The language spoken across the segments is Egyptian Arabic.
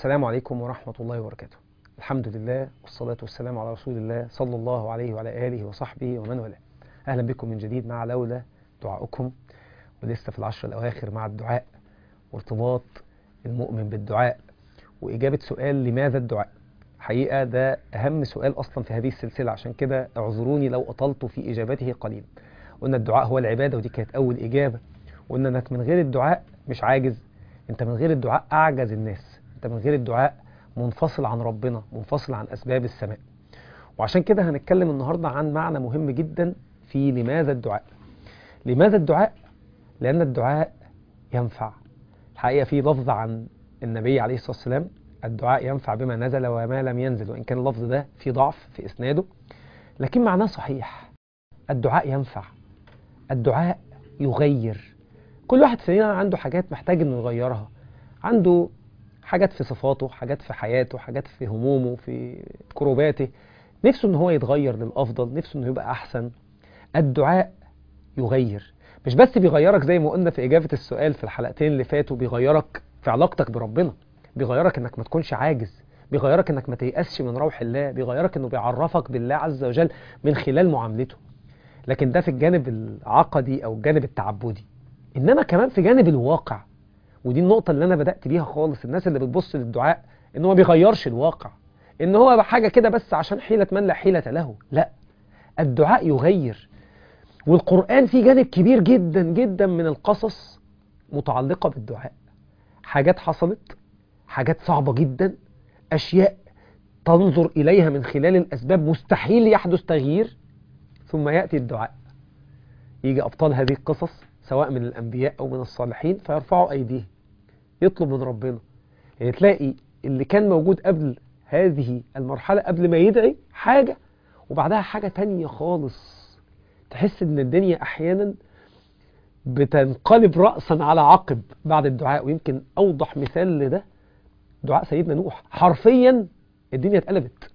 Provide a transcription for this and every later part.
السلام عليكم ورحمة الله وبركاته الحمد لله والصلاة والسلام على رسول الله صلى الله عليه وعلى آله وصحبه ومن والاه أهلا بكم من جديد مع لولا دعاؤكم ولسه في العشر الأواخر مع الدعاء وارتباط المؤمن بالدعاء وإجابة سؤال لماذا الدعاء حقيقة ده أهم سؤال أصلا في هذه السلسلة عشان كده اعذروني لو أطلت في إجابته قليلا قلنا الدعاء هو العبادة ودي كانت أول إجابة قلنا أنك من غير الدعاء مش عاجز أنت من غير الدعاء أعجز الناس أنت من غير الدعاء منفصل عن ربنا منفصل عن أسباب السماء وعشان كده هنتكلم النهاردة عن معنى مهم جدا في لماذا الدعاء لماذا الدعاء؟ لأن الدعاء ينفع الحقيقة في لفظ عن النبي عليه الصلاة والسلام الدعاء ينفع بما نزل وما لم ينزل وإن كان اللفظ ده في ضعف في إسناده لكن معناه صحيح الدعاء ينفع الدعاء يغير كل واحد فينا عنده حاجات محتاج انه يغيرها عنده حاجات في صفاته حاجات في حياته حاجات في همومه في كروباته نفسه ان هو يتغير للافضل نفسه انه يبقى احسن الدعاء يغير مش بس بيغيرك زي ما قلنا في اجابه السؤال في الحلقتين اللي فاتوا بيغيرك في علاقتك بربنا بيغيرك انك ما تكونش عاجز بيغيرك انك ما تيأسش من روح الله بيغيرك انه بيعرفك بالله عز وجل من خلال معاملته لكن ده في الجانب العقدي او الجانب التعبدي انما كمان في جانب الواقع ودي النقطة اللي أنا بدأت بيها خالص الناس اللي بتبص للدعاء إن هو ما بيغيرش الواقع إن هو حاجة كده بس عشان حيلة من لا حيلة له لا الدعاء يغير والقرآن فيه جانب كبير جدا جدا من القصص متعلقة بالدعاء حاجات حصلت حاجات صعبة جدا أشياء تنظر إليها من خلال الأسباب مستحيل يحدث تغيير ثم يأتي الدعاء يجي أبطال هذه القصص سواء من الأنبياء أو من الصالحين فيرفعوا أيديهم يطلب من ربنا يعني تلاقي اللي كان موجود قبل هذه المرحلة قبل ما يدعي حاجة وبعدها حاجة تانية خالص تحس ان الدنيا احيانا بتنقلب رأسا على عقب بعد الدعاء ويمكن اوضح مثال لده دعاء سيدنا نوح حرفيا الدنيا اتقلبت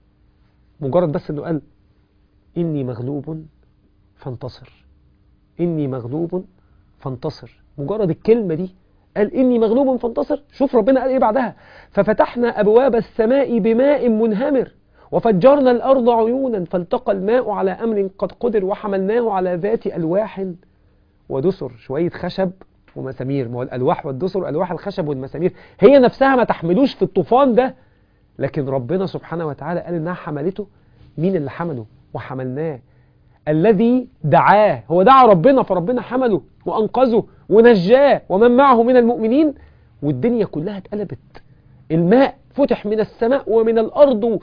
مجرد بس انه قال اني مغلوب فانتصر إني مغلوب فانتصر مجرد الكلمة دي قال إني مغلوب فانتصر شوف ربنا قال إيه بعدها ففتحنا أبواب السماء بماء منهمر وفجرنا الأرض عيونا فالتقى الماء على أمر قد قدر وحملناه على ذات ألواح ودسر شوية خشب ومسامير ما هو الألواح والدسر ألواح الخشب والمسامير هي نفسها ما تحملوش في الطوفان ده لكن ربنا سبحانه وتعالى قال إنها حملته مين اللي حمله وحملناه الذي دعاه هو دعا ربنا فربنا حمله وأنقذه ونجاه ومن معه من المؤمنين والدنيا كلها اتقلبت الماء فتح من السماء ومن الأرض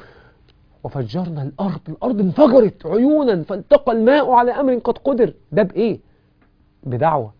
وفجرنا الأرض الأرض انفجرت عيونا فالتقى الماء على أمر قد قدر ده بإيه؟ بدعوة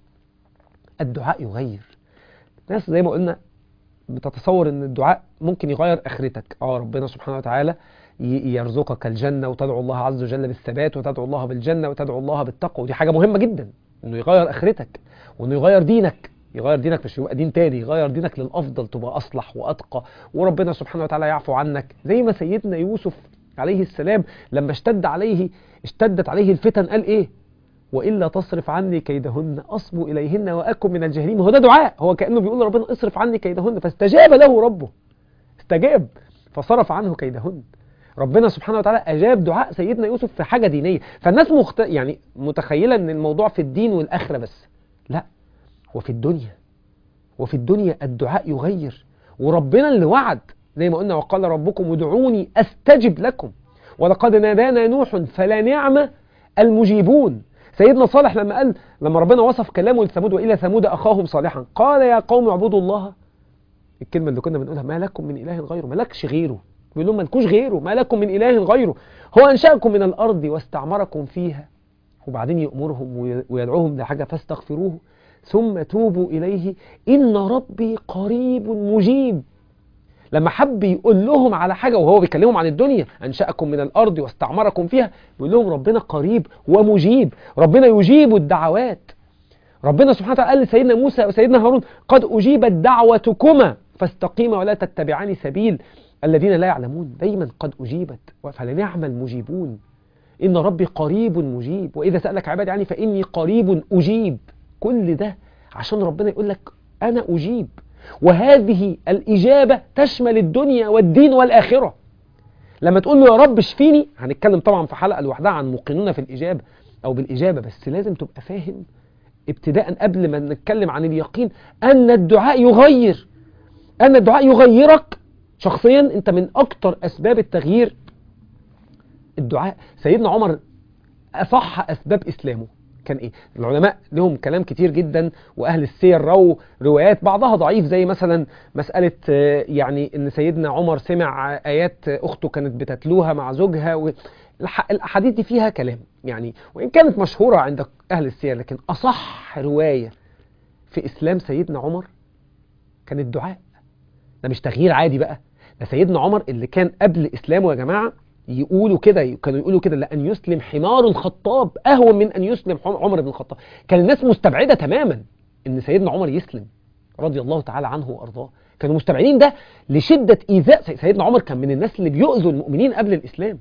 الدعاء يغير الناس زي ما قلنا بتتصور ان الدعاء ممكن يغير اخرتك اه ربنا سبحانه وتعالى يرزقك الجنة وتدعو الله عز وجل بالثبات وتدعو الله بالجنة وتدعو الله بالتقوى ودي حاجة مهمة جدا انه يغير اخرتك وانه يغير دينك يغير دينك مش يبقى دين تاني يغير دينك للأفضل تبقى أصلح وأتقى وربنا سبحانه وتعالى يعفو عنك زي ما سيدنا يوسف عليه السلام لما اشتد عليه اشتدت عليه الفتن قال ايه وإلا تصرف عني كيدهن أصب إليهن وأكن من الجاهلين هو ده دعاء هو كأنه بيقول ربنا اصرف عني كيدهن فاستجاب له ربه استجاب فصرف عنه كيدهن ربنا سبحانه وتعالى أجاب دعاء سيدنا يوسف في حاجة دينية فالناس مخت... يعني متخيلة أن الموضوع في الدين والآخرة بس لا وفي الدنيا وفي الدنيا الدعاء يغير وربنا اللي وعد زي ما قلنا وقال ربكم ادعوني أستجب لكم ولقد نادانا نوح فلا نعم المجيبون سيدنا صالح لما قال لما ربنا وصف كلامه لثمود وإلى ثمود أخاهم صالحا قال يا قوم اعبدوا الله الكلمة اللي كنا بنقولها ما لكم من إله غيره ما لكش غيره بيقول لهم مالكوش غيره ما لكم من إله غيره هو أنشأكم من الأرض واستعمركم فيها وبعدين يأمرهم ويدعوهم لحاجة فاستغفروه ثم توبوا إليه إن ربي قريب مجيب لما حب يقول لهم على حاجة وهو بيكلمهم عن الدنيا أنشأكم من الأرض واستعمركم فيها بيقول لهم ربنا قريب ومجيب ربنا يجيب الدعوات ربنا سبحانه وتعالى قال لسيدنا موسى وسيدنا هارون قد أجيبت دعوتكما فاستقيما ولا تتبعاني سبيل الذين لا يعلمون دايما قد أجيبت فلنعم المجيبون إن ربي قريب مجيب وإذا سألك عبادي عني فإني قريب أجيب كل ده عشان ربنا يقول لك أنا أجيب وهذه الإجابة تشمل الدنيا والدين والآخرة لما تقول له يا رب اشفيني هنتكلم طبعا في حلقة لوحدها عن موقنون في الإجابة أو بالإجابة بس لازم تبقى فاهم ابتداء قبل ما نتكلم عن اليقين أن الدعاء يغير أن الدعاء يغيرك شخصيا أنت من أكتر أسباب التغيير الدعاء سيدنا عمر أصح أسباب إسلامه كان إيه العلماء لهم كلام كتير جدا وأهل السير رووا روايات بعضها ضعيف زي مثلا مسألة آه، يعني أن سيدنا عمر سمع آيات أخته كانت بتتلوها مع زوجها و... الح- الأحاديث دي فيها كلام يعني وإن كانت مشهورة عند أهل السير لكن أصح رواية في إسلام سيدنا عمر كان الدعاء ده مش تغيير عادي بقى ده سيدنا عمر اللي كان قبل إسلامه يا جماعة يقولوا كده كانوا يقولوا كده لأن يسلم حمار الخطاب أهون من أن يسلم حم- عمر بن الخطاب كان الناس مستبعدة تماما أن سيدنا عمر يسلم رضي الله تعالى عنه وأرضاه كانوا مستبعدين ده لشدة إيذاء سي- سيدنا عمر كان من الناس اللي بيؤذوا المؤمنين قبل الإسلام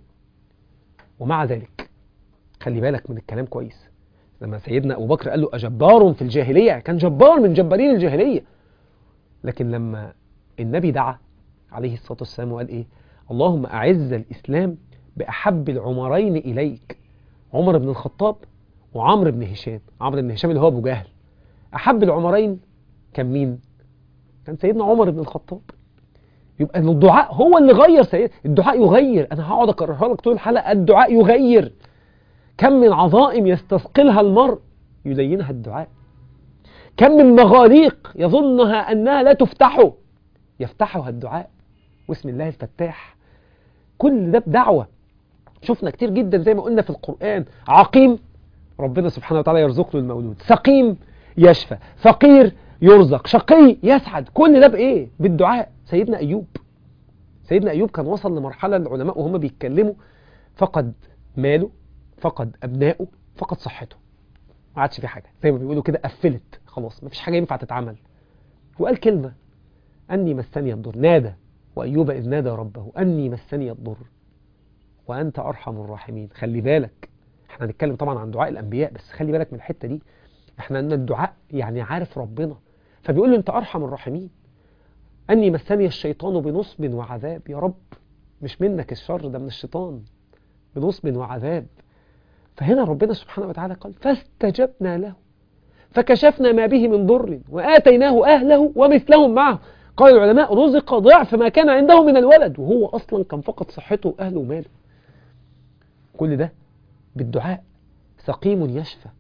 ومع ذلك خلي بالك من الكلام كويس لما سيدنا أبو بكر قال له أجبار في الجاهلية كان جبار من جبارين الجاهلية لكن لما النبي دعا عليه الصلاة والسلام وقال إيه اللهم أعز الإسلام بأحب العمرين إليك عمر بن الخطاب وعمرو بن هشام عمرو بن هشام اللي هو أبو جهل أحب العمرين كان مين كان سيدنا عمر بن الخطاب يبقى إن الدعاء هو اللي غير سيد الدعاء يغير أنا هقعد أكررها لك طول الحلقة الدعاء يغير كم من عظائم يستثقلها المرء يلينها الدعاء كم من مغاليق يظنها أنها لا تفتح يفتحها الدعاء واسم الله الفتاح كل ده بدعوة شفنا كتير جدا زي ما قلنا في القرآن عقيم ربنا سبحانه وتعالى يرزق له المولود سقيم يشفى فقير يرزق شقي يسعد كل ده بإيه بالدعاء سيدنا أيوب سيدنا أيوب كان وصل لمرحلة العلماء وهم بيتكلموا فقد ماله فقد أبنائه فقد صحته ما عادش في حاجة زي ما بيقولوا كده قفلت خلاص ما فيش حاجة ينفع تتعمل وقال كلمة أني مسني الضر نادى وأيوب إذ نادى ربه أني مسني الضر وأنت أرحم الراحمين خلي بالك احنا هنتكلم طبعا عن دعاء الأنبياء بس خلي بالك من الحتة دي احنا ان الدعاء يعني عارف ربنا فبيقول له أنت أرحم الراحمين أني مسني الشيطان بنصب وعذاب يا رب مش منك الشر ده من الشيطان بنصب وعذاب فهنا ربنا سبحانه وتعالى قال فاستجبنا له فكشفنا ما به من ضر وآتيناه أهله ومثلهم معه قال العلماء رزق ضعف ما كان عنده من الولد وهو أصلا كان فقد صحته وأهله وماله كل ده بالدعاء سقيم يشفى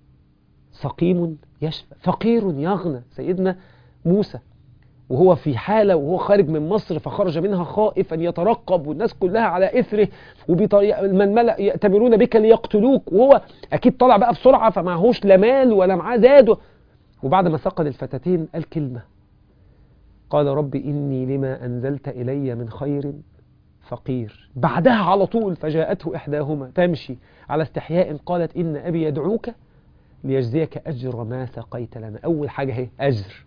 سقيم يشفى فقير يغنى سيدنا موسى وهو في حالة وهو خارج من مصر فخرج منها خائفا يترقب والناس كلها على إثره وبطريقة من ملأ يأتمرون بك ليقتلوك وهو أكيد طلع بقى بسرعة فمعهوش لا مال ولا معاه زاد وبعد ما سقط الفتاتين قال كلمة قال رب إني لما أنزلت إلي من خير فقير بعدها على طول فجاءته إحداهما تمشي على استحياء قالت إن أبي يدعوك ليجزيك أجر ما سقيت لنا أول حاجة هي أجر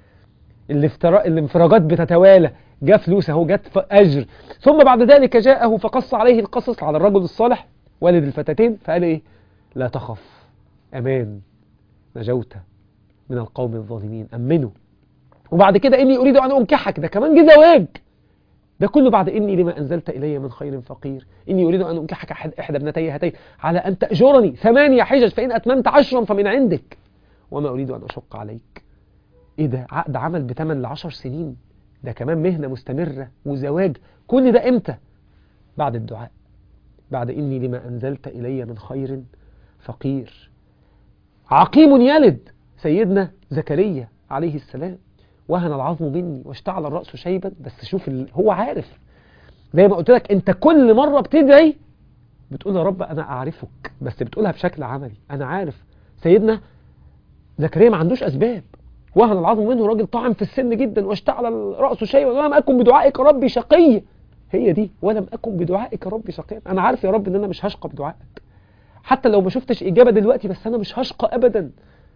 الافتراء الانفراجات بتتوالى جاء فلوس اهو جت اجر ثم بعد ذلك جاءه فقص عليه القصص على الرجل الصالح والد الفتاتين فقال ايه لا تخف امان نجوت من القوم الظالمين امنوا وبعد كده اني اريد ان انكحك ده كمان جه زواج ده كله بعد اني لما انزلت الي من خير فقير اني اريد ان انكحك احد احدى ابنتي هاتين على ان تاجرني ثمانية حجج فان اتممت عشرا فمن عندك وما اريد ان اشق عليك ايه ده عقد عمل بتمن لعشر سنين ده كمان مهنة مستمرة وزواج كل ده امتى بعد الدعاء بعد اني لما انزلت الي من خير فقير عقيم يلد سيدنا زكريا عليه السلام وهن العظم مني واشتعل الرأس شيبا بس شوف ال... هو عارف زي ما قلت لك انت كل مرة بتدعي بتقول يا رب انا اعرفك بس بتقولها بشكل عملي انا عارف سيدنا زكريا ما عندوش اسباب وهن العظم منه راجل طاعن في السن جدا واشتعل رأسه شيئا ولم أكن بدعائك ربي شقي هي دي ولم أكن بدعائك ربي شقيا أنا عارف يا رب إن أنا مش هشقى بدعائك حتى لو ما شفتش إجابة دلوقتي بس أنا مش هشقى أبدا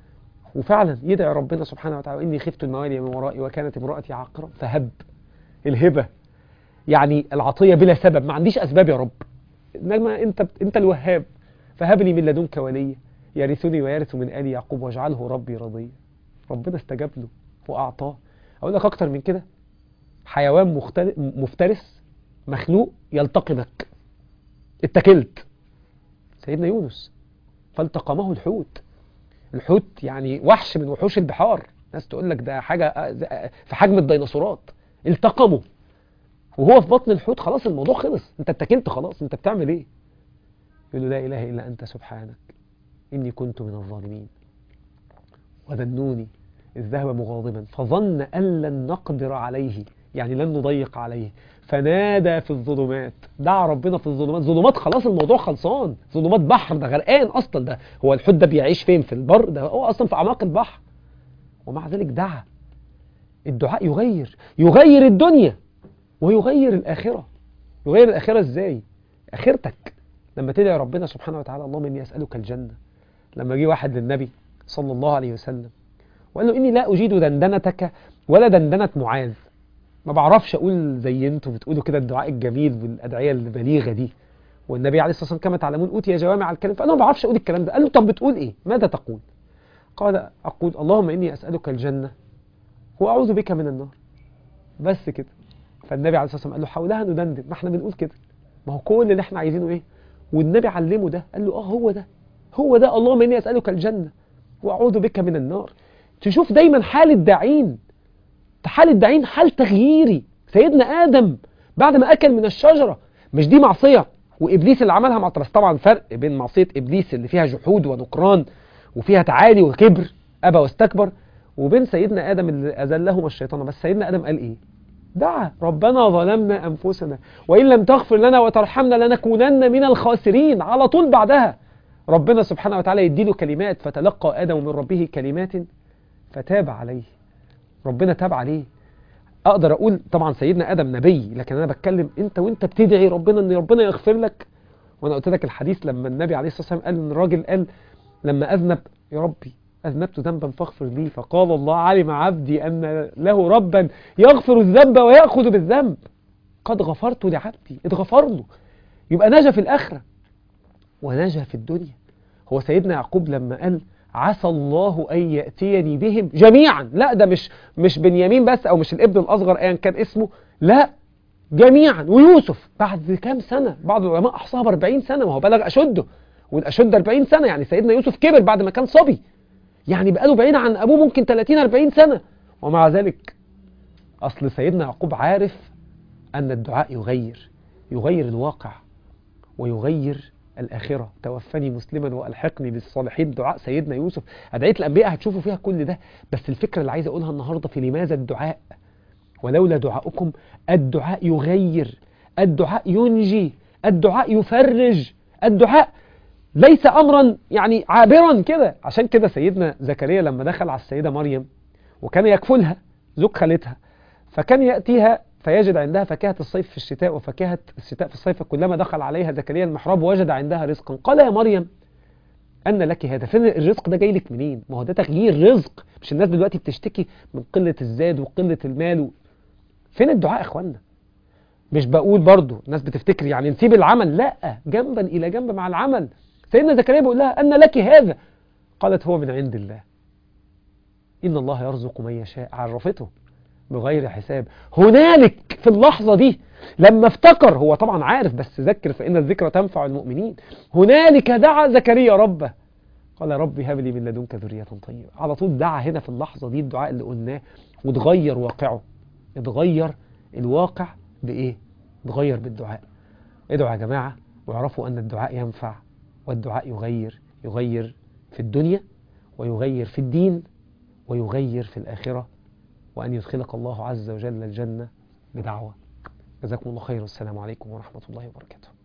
وفعلا يدعي ربنا سبحانه وتعالى إني خفت الموالي من ورائي وكانت امرأتي عاقرة فهب الهبة يعني العطية بلا سبب ما عنديش أسباب يا رب إنما أنت أنت الوهاب فهب لي من لدنك وليا يرثني ويرث من آل يعقوب واجعله ربي رضيا ربنا استجاب له وأعطاه اقول لك اكتر من كده حيوان مختل... مفترس مخلوق يلتقمك اتكلت سيدنا يونس فالتقمه الحوت الحوت يعني وحش من وحوش البحار ناس تقول لك ده حاجة في حجم الديناصورات التقمه وهو في بطن الحوت خلاص الموضوع خلص انت اتكلت خلاص انت بتعمل ايه يقول له لا اله الا انت سبحانك اني كنت من الظالمين وذنوني إذ ذهب مغاضبا فظن أن لن نقدر عليه يعني لن نضيق عليه فنادى في الظلمات دعا ربنا في الظلمات ظلمات خلاص الموضوع خلصان ظلمات بحر ده غرقان أصلا ده هو الحوت ده بيعيش فين في البر ده هو أصلا في أعماق البحر ومع ذلك دعا الدعاء يغير يغير الدنيا ويغير الآخرة يغير الآخرة إزاي آخرتك لما تدعي ربنا سبحانه وتعالى اللهم إني أسألك الجنة لما جه واحد للنبي صلى الله عليه وسلم وقال له إني لا أجيد دندنتك ولا دندنة معاذ ما بعرفش أقول زي أنتم بتقولوا كده الدعاء الجميل والأدعية البليغة دي والنبي عليه الصلاة والسلام كما تعلمون أوتي جوامع الكلم فأنا ما بعرفش أقول الكلام ده قال له طب بتقول إيه ماذا تقول قال أقول اللهم إني أسألك الجنة وأعوذ بك من النار بس كده فالنبي عليه الصلاة والسلام قال له حولها ندندن ما احنا بنقول كده ما هو كل اللي احنا عايزينه ايه والنبي علمه ده قال له اه هو ده هو ده اللهم إني أسألك الجنة وأعوذ بك من النار تشوف دايما حال الداعين حال الداعين حال تغييري سيدنا آدم بعد ما أكل من الشجرة مش دي معصية وإبليس اللي عملها مع بس طبعا فرق بين معصية إبليس اللي فيها جحود ونكران وفيها تعالي وكبر أبى واستكبر وبين سيدنا آدم اللي أذلهما الشيطان بس سيدنا آدم قال إيه دعا ربنا ظلمنا أنفسنا وإن لم تغفر لنا وترحمنا لنكونن من الخاسرين على طول بعدها ربنا سبحانه وتعالى يديله كلمات فتلقى آدم من ربه كلمات فتاب عليه ربنا تاب عليه اقدر اقول طبعا سيدنا ادم نبي لكن انا بتكلم انت وانت بتدعي ربنا ان ربنا يغفر لك وانا قلت لك الحديث لما النبي عليه الصلاه والسلام قال ان الراجل قال لما اذنب يا ربي اذنبت ذنبا فاغفر لي فقال الله علم عبدي ان له ربا يغفر الذنب وياخذ بالذنب قد غفرت لعبدي اتغفر له يبقى نجا في الاخره ونجا في الدنيا هو سيدنا يعقوب لما قال عسى الله أن يأتيني بهم جميعا لا ده مش مش بنيامين بس أو مش الابن الأصغر أيا كان اسمه لا جميعا ويوسف بعد كام سنة بعض العلماء أحصاها ب 40 سنة وهو بلغ أشده والأشد 40 سنة يعني سيدنا يوسف كبر بعد ما كان صبي يعني بقاله بعيد عن أبوه ممكن 30 40 سنة ومع ذلك أصل سيدنا يعقوب عارف أن الدعاء يغير يغير الواقع ويغير الآخرة توفني مسلما وألحقني بالصالحين دعاء سيدنا يوسف أدعية الأنبياء هتشوفوا فيها كل ده بس الفكرة اللي عايز أقولها النهاردة في لماذا الدعاء ولولا دعاؤكم الدعاء يغير الدعاء ينجي الدعاء يفرج الدعاء ليس أمرا يعني عابرا كده عشان كده سيدنا زكريا لما دخل على السيدة مريم وكان يكفلها زوج خالتها فكان يأتيها فيجد عندها فاكهة الصيف في الشتاء وفاكهة الشتاء في الصيف كلما دخل عليها زكريا المحراب وجد عندها رزقا قال يا مريم أن لك هذا فين الرزق ده جاي لك منين ما هو ده تغيير رزق مش الناس دلوقتي بتشتكي من قلة الزاد وقلة المال و... فين الدعاء يا اخوانا مش بقول برضو الناس بتفتكر يعني نسيب العمل لا جنبا إلى جنب مع العمل سيدنا زكريا بيقول لها أن لك هذا قالت هو من عند الله إن الله يرزق من يشاء عرفته بغير حساب هنالك في اللحظة دي لما افتكر هو طبعا عارف بس ذكر فإن الذكرى تنفع المؤمنين هنالك دعا زكريا ربه قال ربي هب لي من لدنك ذرية طيبة على طول دعا هنا في اللحظة دي الدعاء اللي قلناه وتغير واقعه اتغير الواقع بإيه؟ اتغير بالدعاء ادعوا يا جماعة واعرفوا أن الدعاء ينفع والدعاء يغير يغير في الدنيا ويغير في الدين ويغير في الآخرة وأن يدخلك الله عز وجل الجنة بدعوة جزاكم الله خير والسلام عليكم ورحمة الله وبركاته